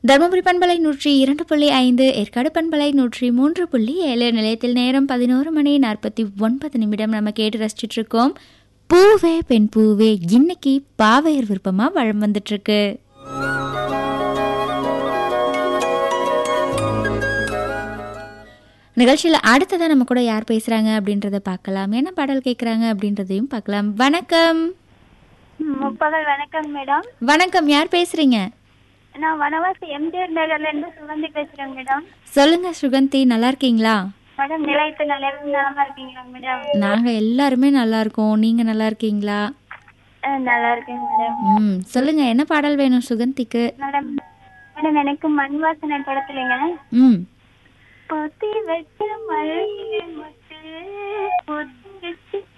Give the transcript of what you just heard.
தருமபுரி பண்பலை நூற்றி இரண்டு புள்ளி ஐந்து ஏற்காடு பண்பலை நூற்றி மூன்று புள்ளி ஏழு நிலையத்தில் நேரம் பதினோரு மணி நாற்பத்தி ஒன்பது நிமிடம் நம்ம கேட்டு ரசிச்சிட்டு இருக்கோம் பூவே பெண் பூவே இன்னைக்கு பாவையர் விருப்பமா வழம் வந்துட்டு இருக்கு நிகழ்ச்சியில் அடுத்ததான் நம்ம கூட யார் பேசுறாங்க அப்படின்றத பார்க்கலாம் என்ன பாடல் கேட்குறாங்க அப்படின்றதையும் பார்க்கலாம் வணக்கம் முப்பகல் வணக்கம் மேடம் வணக்கம் யார் பேசுறீங்க நான் வனவாசி எம்ஜிஆர் நகர்ல இருந்து சுகந்தி பேசுறேன் மேடம் சொல்லுங்க சுகந்தி நல்லா இருக்கீங்களா மேடம் நிலையத்து நல்லா நலமா இருக்கீங்களா மேடம் நாங்க எல்லாருமே நல்லா இருக்கோம் நீங்க நல்லா இருக்கீங்களா அஹ், நல்லா இருக்கேன் மேடம் ம் சொல்லுங்க என்ன பாடல் வேணும் சுகந்திக்கு மேடம் மேடம் எனக்கு மண் வாசனை படத்துலங்க ம் பொத்தி வச்ச மழை முத்து பொத்தி வச்சு